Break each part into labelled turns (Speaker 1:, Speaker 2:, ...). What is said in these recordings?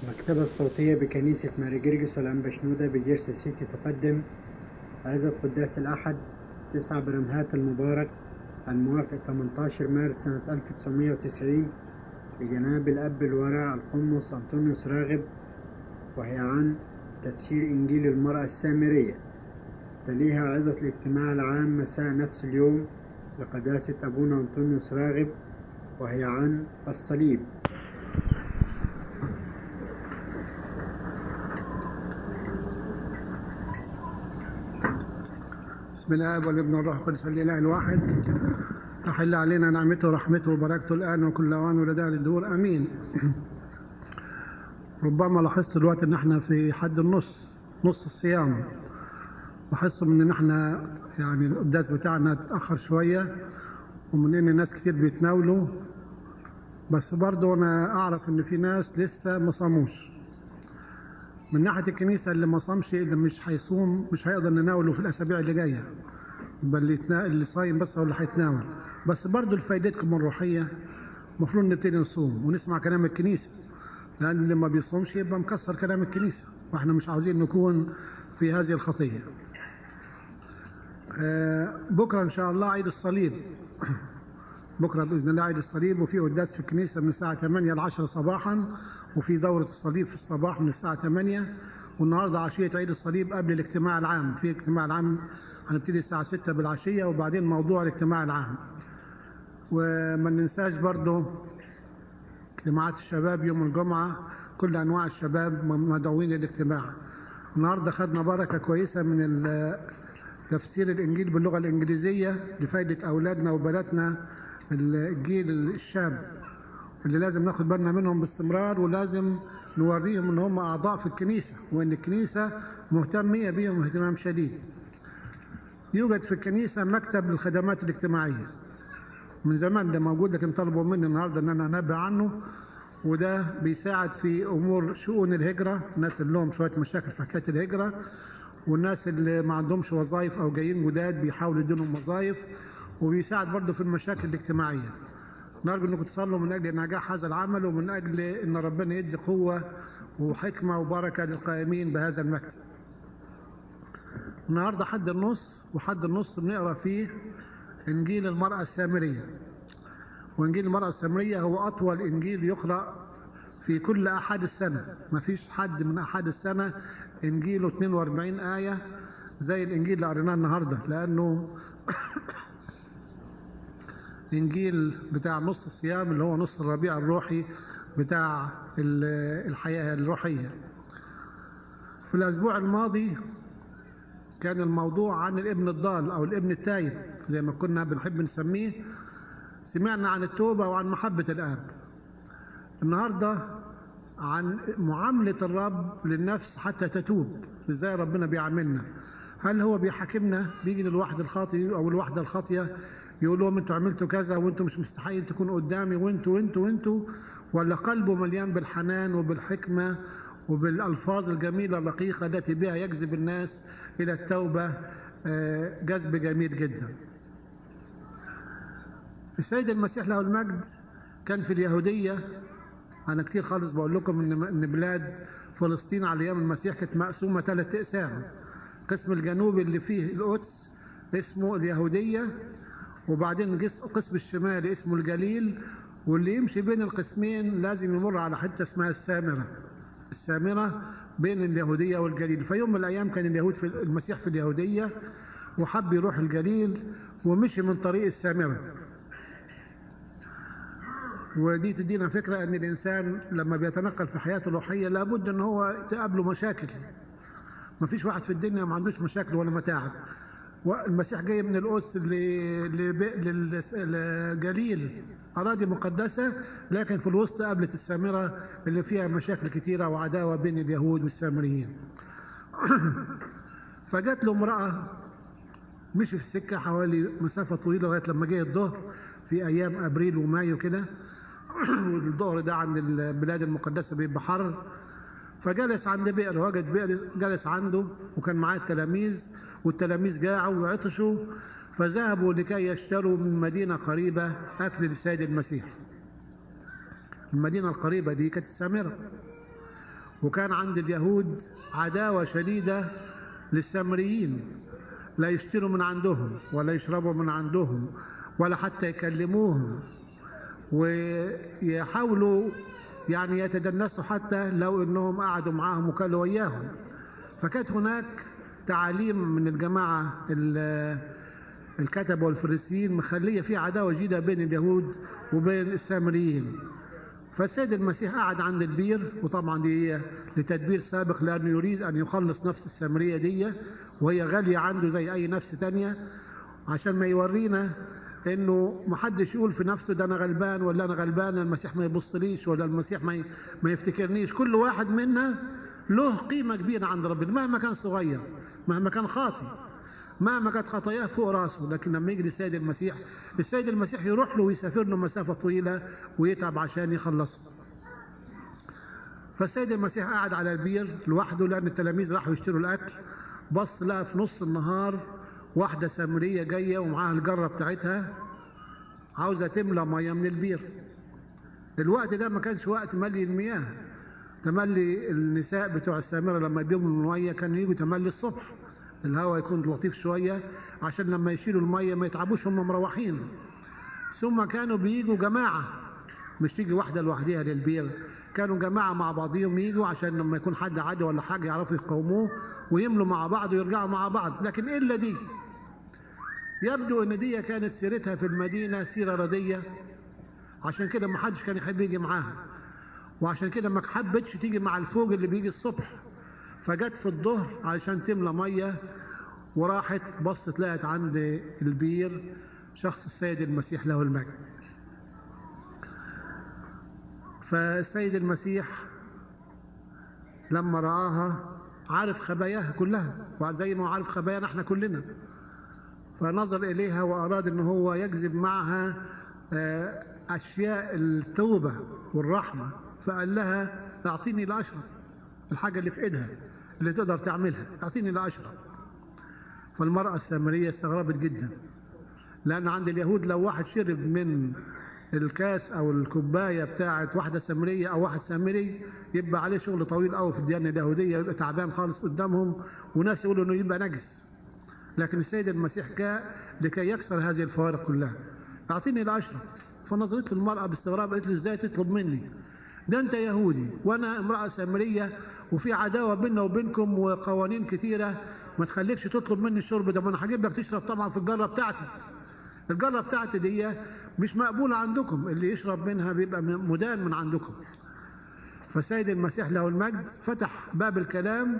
Speaker 1: المكتبة الصوتية بكنيسة ماري جرجس والأنبا شنودة بجيرسي سيتي تقدم عزة قداس الأحد 9 برمهات المبارك الموافق 18 مارس سنة 1990 لجناب الأب الورع القمص أنطونيوس راغب وهي عن تفسير إنجيل المرأة السامرية تليها عظة الاجتماع العام مساء نفس اليوم لقداسة أبونا أنطونيوس راغب وهي عن الصليب
Speaker 2: بسم الله والابن والروح القدس الاله الواحد تحل علينا نعمته ورحمته وبركته الان وكل اوان ولداء للدور امين ربما لاحظت دلوقتي ان احنا في حد النص نص الصيام لاحظتم ان احنا يعني القداس بتاعنا اتاخر شويه ومن ان ناس كتير بيتناولوا بس برضه انا اعرف ان في ناس لسه ما صاموش من ناحيه الكنيسه اللي ما صامش اللي مش هيصوم مش هيقدر نناوله في الاسابيع اللي جايه يبقى اللي يتنا... اللي صايم بس هو اللي هيتناول بس برضه لفائدتكم الروحيه المفروض نبتدي نصوم ونسمع كلام الكنيسه لان اللي ما بيصومش يبقى مكسر كلام الكنيسه واحنا مش عاوزين نكون في هذه الخطيه آه بكره ان شاء الله عيد الصليب بكره باذن الله عيد الصليب وفي قداس في الكنيسه من الساعه 8 ل 10 صباحا وفي دوره الصليب في الصباح من الساعه 8 والنهارده عشيه عيد الصليب قبل الاجتماع العام في اجتماع العام هنبتدي الساعه 6 بالعشيه وبعدين موضوع الاجتماع العام وما ننساش برضو اجتماعات الشباب يوم الجمعه كل انواع الشباب مدعوين للاجتماع النهارده خدنا بركه كويسه من تفسير الانجيل باللغه الانجليزيه لفائده اولادنا وبناتنا الجيل الشاب اللي لازم ناخد بالنا منهم باستمرار ولازم نوريهم ان هم اعضاء في الكنيسه وان الكنيسه مهتميه بيهم اهتمام شديد. يوجد في الكنيسه مكتب للخدمات الاجتماعيه. من زمان ده موجود لكن طلبوا مني النهارده ان انا انبه عنه وده بيساعد في امور شؤون الهجره، الناس اللي لهم شويه مشاكل في حكايه الهجره والناس اللي ما عندهمش وظائف او جايين جداد بيحاولوا يدينهم وظائف وبيساعد برضه في المشاكل الاجتماعيه. نرجو انكم تصلوا من اجل نجاح هذا العمل ومن اجل ان ربنا يدي قوه وحكمه وبركه للقائمين بهذا المكتب. النهارده حد النص وحد النص بنقرا فيه انجيل المراه السامريه. وانجيل المراه السامريه هو اطول انجيل يقرا في كل احد السنه، ما فيش حد من احد السنه انجيله 42 ايه زي الانجيل اللي قريناه النهارده لانه انجيل بتاع نص الصيام اللي هو نص الربيع الروحي بتاع الحياه الروحيه في الاسبوع الماضي كان الموضوع عن الابن الضال او الابن التايب زي ما كنا بنحب نسميه سمعنا عن التوبه وعن محبه الاب النهارده عن معامله الرب للنفس حتى تتوب ازاي ربنا بيعاملنا هل هو بيحاكمنا بيجي للواحد الخاطئ او الواحده الخاطيه يقول لهم انتوا عملتوا كذا وانتوا مش مستحقين تكونوا قدامي وانتوا وانتوا وانتوا ولا قلبه مليان بالحنان وبالحكمه وبالالفاظ الجميله الرقيقه التي بها يجذب الناس الى التوبه جذب جميل جدا. السيد المسيح له المجد كان في اليهوديه انا كتير خالص بقول لكم ان ان بلاد فلسطين على ايام المسيح كانت مقسومه ثلاث اقسام. القسم الجنوبي اللي فيه القدس اسمه اليهوديه وبعدين القسم الشمالي اسمه الجليل واللي يمشي بين القسمين لازم يمر على حته اسمها السامره السامره بين اليهوديه والجليل فيوم من الايام كان اليهود في المسيح في اليهوديه وحب يروح الجليل ومشي من طريق السامره ودي تدينا فكره ان الانسان لما بيتنقل في حياته الروحيه لابد ان هو تقابله مشاكل ما فيش واحد في الدنيا ما عندوش مشاكل ولا متاعب والمسيح جاي من القدس للجليل أراضي مقدسة لكن في الوسط قابلت السامرة اللي فيها مشاكل كتيرة وعداوة بين اليهود والسامريين فجات له امرأة مشي في السكة حوالي مسافة طويلة لغاية لما جه الظهر في أيام أبريل ومايو كده والظهر ده عند البلاد المقدسة بيبقى حر فجلس عند بئر وجد بئر جلس عنده وكان معاه التلاميذ والتلاميذ جاعوا وعطشوا فذهبوا لكي يشتروا من مدينة قريبة أكل للسيد المسيح المدينة القريبة دي كانت السامرة وكان عند اليهود عداوة شديدة للسامريين لا يشتروا من عندهم ولا يشربوا من عندهم ولا حتى يكلموهم ويحاولوا يعني يتدنسوا حتى لو انهم قعدوا معاهم وكلوا وياهم فكانت هناك تعاليم من الجماعة الكتبة والفريسيين مخلية في عداوة جديدة بين اليهود وبين السامريين فالسيد المسيح قعد عند البير وطبعا دي لتدبير سابق لأنه يريد أن يخلص نفس السامرية دي وهي غالية عنده زي أي نفس تانية عشان ما يورينا انه ما حدش يقول في نفسه ده انا غلبان ولا انا غلبان المسيح ما يبصليش ولا المسيح ما ما يفتكرنيش كل واحد منا له قيمه كبيره عند ربنا مهما كان صغير مهما كان خاطي مهما كانت خطاياه فوق راسه لكن لما يجي السيد المسيح السيد المسيح يروح له ويسافر له مسافه طويله ويتعب عشان يخلصه فالسيد المسيح قعد على البير لوحده لان التلاميذ راحوا يشتروا الاكل بص لقى في نص النهار واحدة سامرية جاية ومعاها الجرة بتاعتها عاوزة تملى مية من البير الوقت ده ما كانش وقت ملي المياه تملي النساء بتوع السامرة لما يبيموا المية كانوا يجوا تملي الصبح الهواء يكون لطيف شوية عشان لما يشيلوا المية ما يتعبوش هم مروحين ثم كانوا بيجوا جماعة مش تيجي واحدة لوحدها للبير كانوا جماعة مع بعضهم يجوا عشان لما يكون حد عدو ولا حاجة يعرفوا يقاوموه ويملوا مع بعض ويرجعوا مع بعض لكن إلا دي يبدو ان دي كانت سيرتها في المدينه سيره رديه عشان كده ما حدش كان يحب يجي معاها وعشان كده ما حبتش تيجي مع الفوج اللي بيجي الصبح فجت في الظهر علشان تملى ميه وراحت بصت لقت عند البير شخص السيد المسيح له المجد فالسيد المسيح لما رآها عارف خباياها كلها وزي ما عارف خبايانا احنا كلنا فنظر إليها وأراد أن هو يجذب معها أشياء التوبة والرحمة فقال لها أعطيني لأشرب الحاجة اللي في إيدها اللي تقدر تعملها أعطيني لأشرب فالمرأة السامرية استغربت جدا لأن عند اليهود لو واحد شرب من الكاس أو الكوباية بتاعت واحدة سامرية أو واحد سامري يبقى عليه شغل طويل قوي في الديانة اليهودية يبقى تعبان خالص قدامهم وناس يقولوا إنه يبقى نجس لكن السيد المسيح جاء لكي يكسر هذه الفوارق كلها اعطيني لاشرب فنظرت له المراه باستغراب قالت له ازاي تطلب مني ده انت يهودي وانا امراه سامريه وفي عداوه بيننا وبينكم وقوانين كتيره ما تخليكش تطلب مني الشرب ده ما انا هجيب لك تشرب طبعا في الجره بتاعتي الجره بتاعتي دي مش مقبوله عندكم اللي يشرب منها بيبقى مدان من عندكم فسيد المسيح له المجد فتح باب الكلام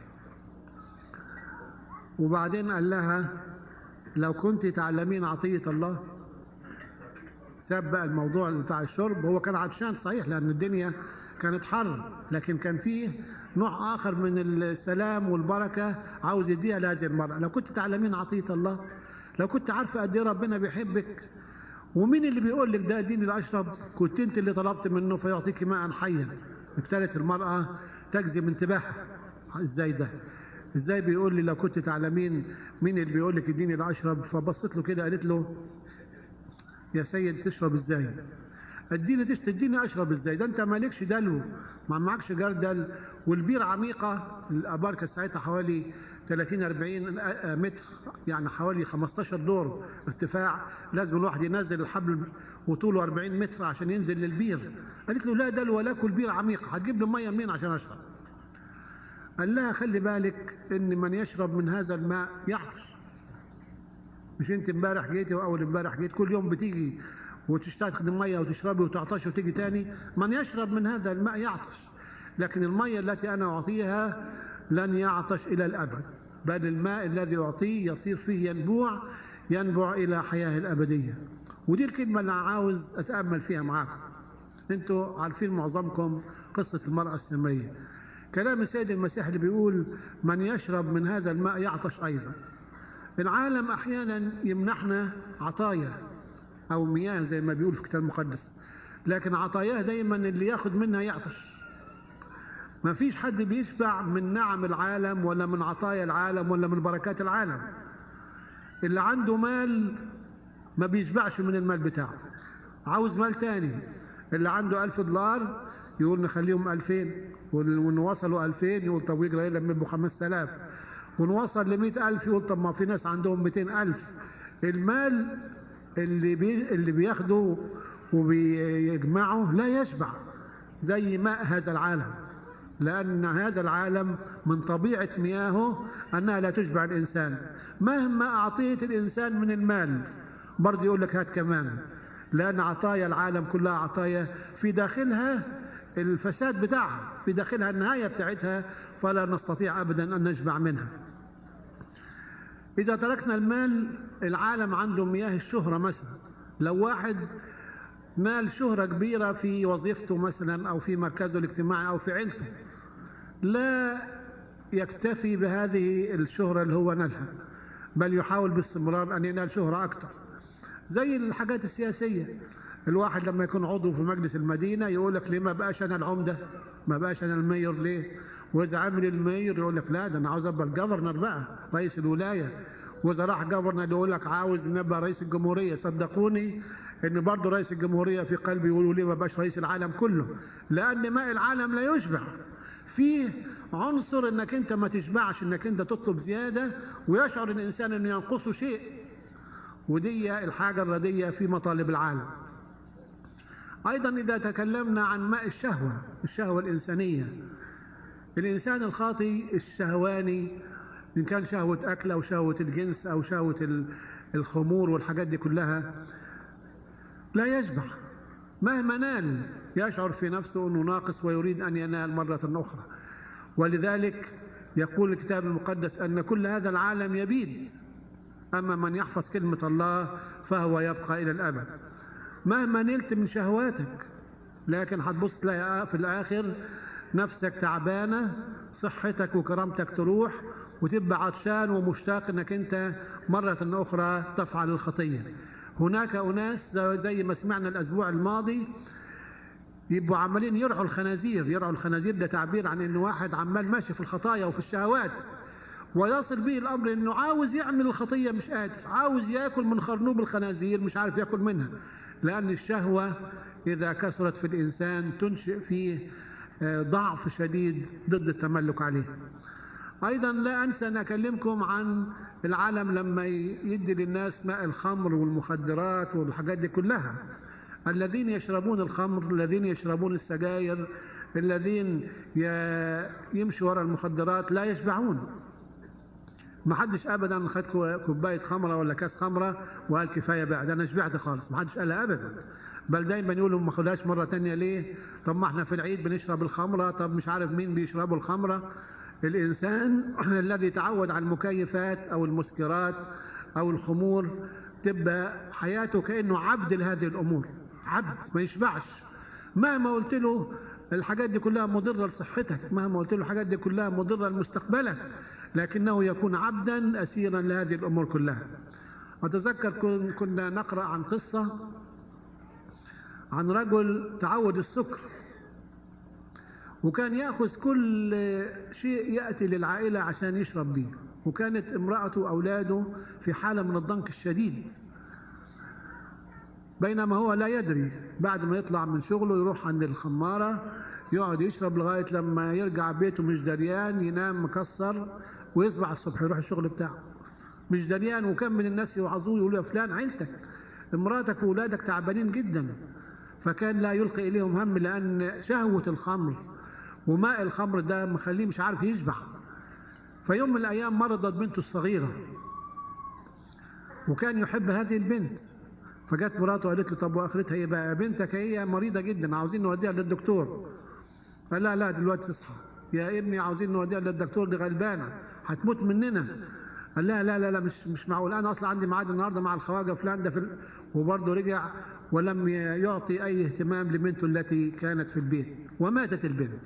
Speaker 2: وبعدين قال لها لو كنت تعلمين عطية الله ساب بقى الموضوع بتاع الشرب هو كان عطشان صحيح لأن الدنيا كانت حر لكن كان فيه نوع آخر من السلام والبركة عاوز يديها لهذه المرأة لو كنت تعلمين عطية الله لو كنت عارفة قد إيه ربنا بيحبك ومين اللي بيقول لك ده اديني لأشرب كنت أنت اللي طلبت منه فيعطيك ماء حيا ابتدت المرأة تجذب انتباهها ازاي ده ازاي بيقول لي لو كنت تعلمين مين اللي بيقول لك اديني لاشرب فبصت له كده قالت له يا سيد تشرب ازاي اديني تش تديني اشرب ازاي ده انت مالكش دلو ما معكش جردل والبير عميقه الابار كانت ساعتها حوالي 30 40 متر يعني حوالي 15 دور ارتفاع لازم الواحد ينزل الحبل وطوله 40 متر عشان ينزل للبير قالت له لا دلو ولا البير عميق هتجيب لي ميه منين عشان اشرب قال لها خلي بالك ان من يشرب من هذا الماء يعطش مش انت امبارح جيتي واول امبارح جيت كل يوم بتيجي وتشتاق الميه وتشربي وتعطشي وتيجي تاني من يشرب من هذا الماء يعطش لكن الميه التي انا اعطيها لن يعطش الى الابد بل الماء الذي اعطيه يصير فيه ينبوع ينبع الى حياه الابديه ودي الكلمه اللي عاوز اتامل فيها معاكم انتوا عارفين معظمكم قصه المراه السامريه كلام السيد المسيح اللي بيقول من يشرب من هذا الماء يعطش أيضا العالم أحيانا يمنحنا عطايا أو مياه زي ما بيقول في الكتاب المقدس لكن عطاياه دايما اللي ياخد منها يعطش ما فيش حد بيشبع من نعم العالم ولا من عطايا العالم ولا من بركات العالم اللي عنده مال ما بيشبعش من المال بتاعه عاوز مال تاني اللي عنده ألف دولار يقول نخليهم 2000 وإن وصلوا 2000 يقول طب ويجرى لما يبقوا 5000 ونوصل ل 100000 يقول طب ما في ناس عندهم 200000 المال اللي بي اللي بياخده وبيجمعه لا يشبع زي ماء هذا العالم لأن هذا العالم من طبيعة مياهه أنها لا تشبع الإنسان مهما أعطيت الإنسان من المال برضه يقول لك هات كمان لأن عطايا العالم كلها عطايا في داخلها الفساد بتاعها في داخلها النهاية بتاعتها فلا نستطيع أبدا أن نشبع منها إذا تركنا المال العالم عنده مياه الشهرة مثلا لو واحد نال شهرة كبيرة في وظيفته مثلا أو في مركزه الاجتماعي أو في عيلته لا يكتفي بهذه الشهرة اللي هو نالها بل يحاول باستمرار أن ينال شهرة أكثر زي الحاجات السياسية الواحد لما يكون عضو في مجلس المدينة يقول لك ليه ما بقاش أنا العمدة ما بقاش أنا المير ليه وإذا عمل المير يقول لك لا ده أنا عاوز أبقى الجفرنر بقى رئيس الولاية وإذا راح جفرنر يقول لك عاوز نبقى رئيس الجمهورية صدقوني إن برضه رئيس الجمهورية في قلبي يقولوا ليه ما بقاش رئيس العالم كله لأن ماء العالم لا يشبع فيه عنصر انك انت ما تشبعش انك انت تطلب زياده ويشعر الانسان انه ينقصه شيء ودي الحاجه الرديه في مطالب العالم ايضا اذا تكلمنا عن ماء الشهوه الشهوه الانسانيه الانسان الخاطي الشهواني ان كان شهوه اكل او شهوه الجنس او شهوه الخمور والحاجات دي كلها لا يشبع مهما نال يشعر في نفسه انه ناقص ويريد ان ينال مره اخرى ولذلك يقول الكتاب المقدس ان كل هذا العالم يبيد اما من يحفظ كلمه الله فهو يبقى الى الابد مهما نلت من شهواتك لكن هتبص تلاقي في الاخر نفسك تعبانه صحتك وكرامتك تروح وتبقى عطشان ومشتاق انك انت مره اخرى تفعل الخطيه هناك اناس زي ما سمعنا الاسبوع الماضي يبقوا عمالين يرعوا الخنازير يرعوا الخنازير ده تعبير عن ان واحد عمال ماشي في الخطايا وفي الشهوات ويصل به الامر انه عاوز يعمل الخطيه مش قادر عاوز ياكل من خرنوب الخنازير مش عارف ياكل منها لان الشهوه اذا كثرت في الانسان تنشئ فيه ضعف شديد ضد التملك عليه ايضا لا انسى ان اكلمكم عن العالم لما يدي للناس ماء الخمر والمخدرات والحاجات دي كلها الذين يشربون الخمر الذين يشربون السجاير الذين يمشوا وراء المخدرات لا يشبعون ما حدش ابدا خد كوبايه خمره ولا كاس خمره وقال كفايه بقى ده انا شبعت خالص ما حدش قالها ابدا بل دايما يقولوا ما خدهاش مره تانية ليه طب ما احنا في العيد بنشرب الخمره طب مش عارف مين بيشربوا الخمره الانسان الذي تعود على المكيفات او المسكرات او الخمور تبقى حياته كانه عبد لهذه الامور عبد ما يشبعش مهما قلت له الحاجات دي كلها مضرة لصحتك مهما قلت له الحاجات دي كلها مضرة لمستقبلك لكنه يكون عبدا أسيرا لهذه الأمور كلها أتذكر كنا نقرأ عن قصة عن رجل تعود السكر وكان يأخذ كل شيء يأتي للعائلة عشان يشرب به وكانت امرأته وأولاده في حالة من الضنك الشديد بينما هو لا يدري بعد ما يطلع من شغله يروح عند الخمارة يقعد يشرب لغاية لما يرجع بيته مش دريان ينام مكسر ويصبح الصبح يروح الشغل بتاعه مش دريان وكم من الناس يوعظوه يقولوا يا فلان عيلتك مراتك وولادك تعبانين جدا فكان لا يلقي إليهم هم لأن شهوة الخمر وماء الخمر ده مخليه مش عارف يشبع فيوم من الأيام مرضت بنته الصغيرة وكان يحب هذه البنت فجت مراته قالت له طب واخرتها ايه بقى بنتك هي مريضه جدا عاوزين نوديها للدكتور قال لا لا دلوقتي تصحى يا ابني عاوزين نوديها للدكتور دي غلبانه هتموت مننا قال لا لا لا لا مش مش معقول انا اصلا عندي ميعاد النهارده مع الخواجه فلان ده في ال... وبرضه رجع ولم يعطي اي اهتمام لبنته التي كانت في البيت وماتت البنت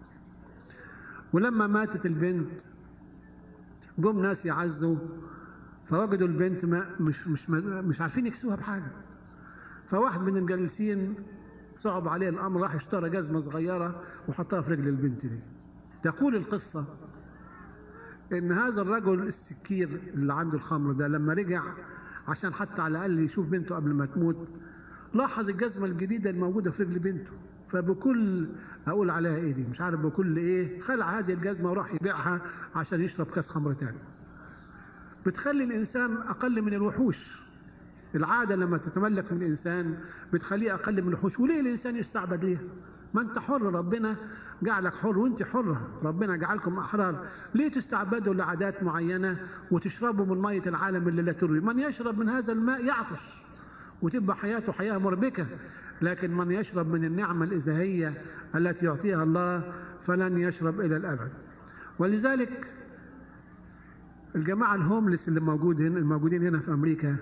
Speaker 2: ولما ماتت البنت جم ناس يعزوا فوجدوا البنت ما مش مش مش عارفين يكسوها بحاجه فواحد من الجالسين صعب عليه الامر راح اشترى جزمه صغيره وحطها في رجل البنت دي تقول القصه ان هذا الرجل السكير اللي عنده الخمر ده لما رجع عشان حتى على الاقل يشوف بنته قبل ما تموت لاحظ الجزمه الجديده الموجوده في رجل بنته فبكل اقول عليها ايه دي مش عارف بكل ايه خلع هذه الجزمه وراح يبيعها عشان يشرب كاس خمر تاني بتخلي الانسان اقل من الوحوش العاده لما تتملك من الانسان بتخليه اقل من الوحوش وليه الانسان يستعبد ليه ما انت حر ربنا جعلك حر وانت حرة ربنا جعلكم احرار ليه تستعبدوا لعادات معينة وتشربوا من مية العالم اللي لا تروي من يشرب من هذا الماء يعطش وتبقى حياته حياة مربكة لكن من يشرب من النعمة الإلهية التي يعطيها الله فلن يشرب إلى الأبد ولذلك الجماعة الهوملس اللي موجود هنا الموجودين هنا في أمريكا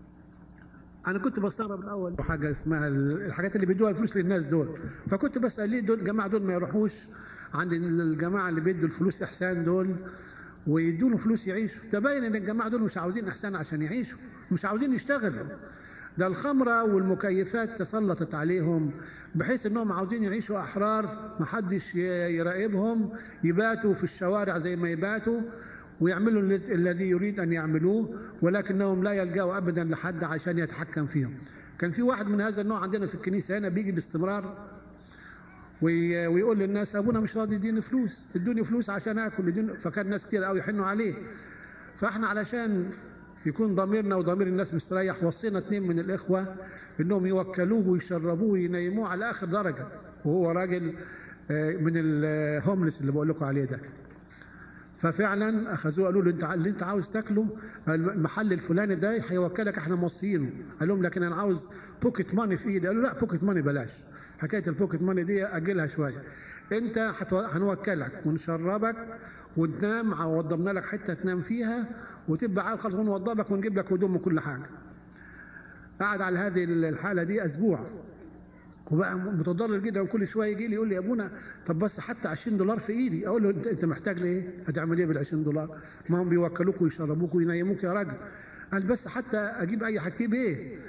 Speaker 2: انا كنت بستغرب الاول حاجه اسمها الحاجات اللي بيدوها الفلوس للناس دول فكنت بسال ليه دول الجماعه دول ما يروحوش عند الجماعه اللي بيدوا الفلوس احسان دول ويدوا له فلوس يعيشوا تبين ان الجماعه دول مش عاوزين احسان عشان يعيشوا مش عاوزين يشتغلوا ده الخمره والمكيفات تسلطت عليهم بحيث انهم عاوزين يعيشوا احرار محدش يراقبهم يباتوا في الشوارع زي ما يباتوا ويعملوا الذي يريد أن يعملوه ولكنهم لا يلجأوا أبدا لحد عشان يتحكم فيهم كان في واحد من هذا النوع عندنا في الكنيسة هنا بيجي باستمرار ويقول للناس أبونا مش راضي يديني فلوس ادوني فلوس عشان آكل فكان ناس كتير قوي يحنوا عليه فاحنا علشان يكون ضميرنا وضمير الناس مستريح وصينا اثنين من الإخوة إنهم يوكلوه ويشربوه وينيموه على آخر درجة وهو راجل من الهوملس اللي بقول لكم عليه ده ففعلا اخذوه قالوا له انت اللي انت عاوز تاكله المحل الفلاني ده هيوكلك احنا موصيينه قال لهم لكن انا عاوز بوكيت ماني في ايدي قالوا لا بوكيت ماني بلاش حكايه البوكيت ماني دي اجلها شويه انت هنوكلك ونشربك وتنام وضبنا لك حته تنام فيها وتبقى عال خالص ونوضبك ونجيب لك هدوم وكل حاجه قعد على هذه الحاله دي اسبوع وبقى متضرر جدا وكل شويه يجي لي يقول لي يا ابونا طب بس حتى 20 دولار في ايدي اقول له انت انت محتاج لايه؟ هتعمل ايه بال 20 دولار؟ ما هم بيوكلوك ويشربوك وينيموك يا راجل قال بس حتى اجيب اي هتجيب ايه؟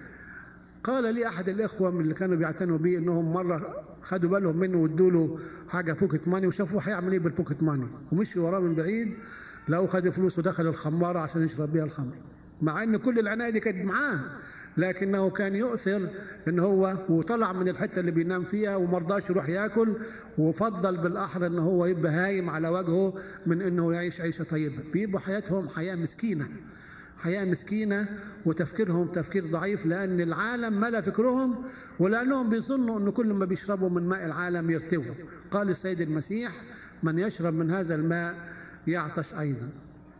Speaker 2: قال لي احد الاخوه من اللي كانوا بيعتنوا بيه انهم مره خدوا بالهم منه وادوا له حاجه بوكيت ماني وشافوا هيعمل ايه بالبوكيت ماني ومشي وراه من بعيد لقوا خد فلوس ودخل الخماره عشان يشرب بيها الخمر مع ان كل العنايه دي كانت معاه لكنه كان يؤثر ان هو وطلع من الحته اللي بينام فيها ومرضاش يروح ياكل وفضل بالاحرى ان هو يبقى هايم على وجهه من انه يعيش عيشه طيبه بيبقوا حياتهم حياه مسكينه حياه مسكينه وتفكيرهم تفكير ضعيف لان العالم ملا فكرهم ولانهم بيظنوا ان كل ما بيشربوا من ماء العالم يرتووا قال السيد المسيح من يشرب من هذا الماء يعطش ايضا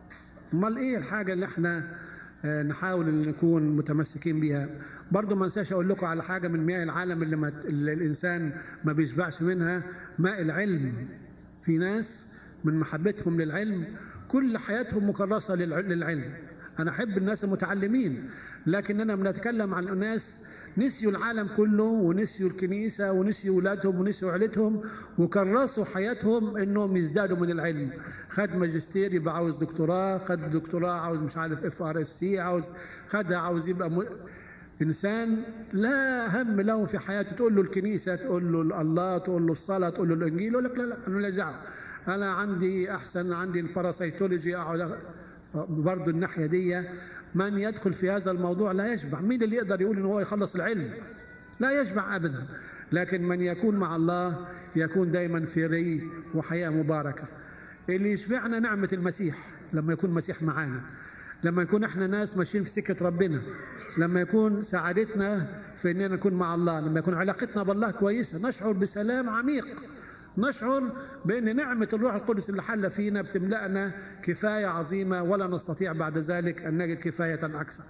Speaker 2: امال ايه الحاجه اللي احنا نحاول ان نكون متمسكين بيها برضو ما انساش اقول لكم على حاجه من مياه العالم اللي, ما اللي الانسان ما بيشبعش منها ماء العلم في ناس من محبتهم للعلم كل حياتهم مكرسه للعلم انا احب الناس المتعلمين لكننا بنتكلم عن اناس نسيوا العالم كله ونسيوا الكنيسة ونسيوا ولادهم ونسيوا عيلتهم وكرسوا حياتهم انهم يزدادوا من العلم خد ماجستير يبقى عاوز دكتوراه خد دكتوراه عاوز مش عارف اف ار اس سي عاوز خدها عاوز يبقى م... انسان لا هم له في حياته تقول له الكنيسه تقول له الله تقول له الصلاه تقول له الانجيل يقول لك لا لا انا لا دعوه انا عندي احسن عندي الباراسيتولوجي اقعد برضه الناحيه دي من يدخل في هذا الموضوع لا يشبع مين اللي يقدر يقول ان هو يخلص العلم لا يشبع ابدا لكن من يكون مع الله يكون دايما في ري وحياه مباركه اللي يشبعنا نعمه المسيح لما يكون المسيح معانا لما يكون احنا ناس ماشيين في سكه ربنا لما يكون سعادتنا في اننا نكون مع الله لما يكون علاقتنا بالله كويسه نشعر بسلام عميق نشعر بأن نعمة الروح القدس اللي حل فينا بتملأنا كفاية عظيمة ولا نستطيع بعد ذلك أن نجد كفاية أكثر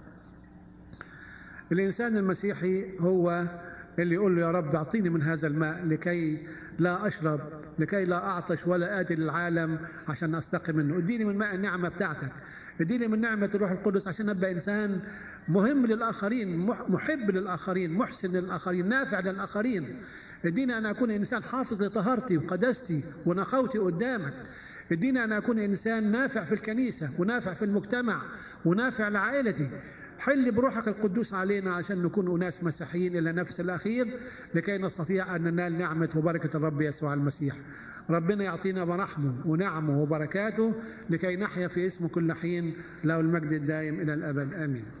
Speaker 2: الإنسان المسيحي هو اللي يقول له يا رب أعطيني من هذا الماء لكي لا أشرب لكي لا أعطش ولا آتي للعالم عشان أستقي منه اديني من ماء النعمة بتاعتك اديني من نعمة الروح القدس عشان أبقى إنسان مهم للآخرين محب للآخرين محسن للآخرين نافع للآخرين اديني أن أكون إنسان حافظ لطهارتي وقداستي ونقاوتي قدامك اديني أن أكون إنسان نافع في الكنيسة ونافع في المجتمع ونافع لعائلتي حل بروحك القدوس علينا عشان نكون أناس مسيحيين إلى نفس الأخير لكي نستطيع أن ننال نعمة وبركة الرب يسوع المسيح ربنا يعطينا برحمه ونعمه وبركاته لكي نحيا في اسمه كل حين له المجد الدائم إلى الأبد آمين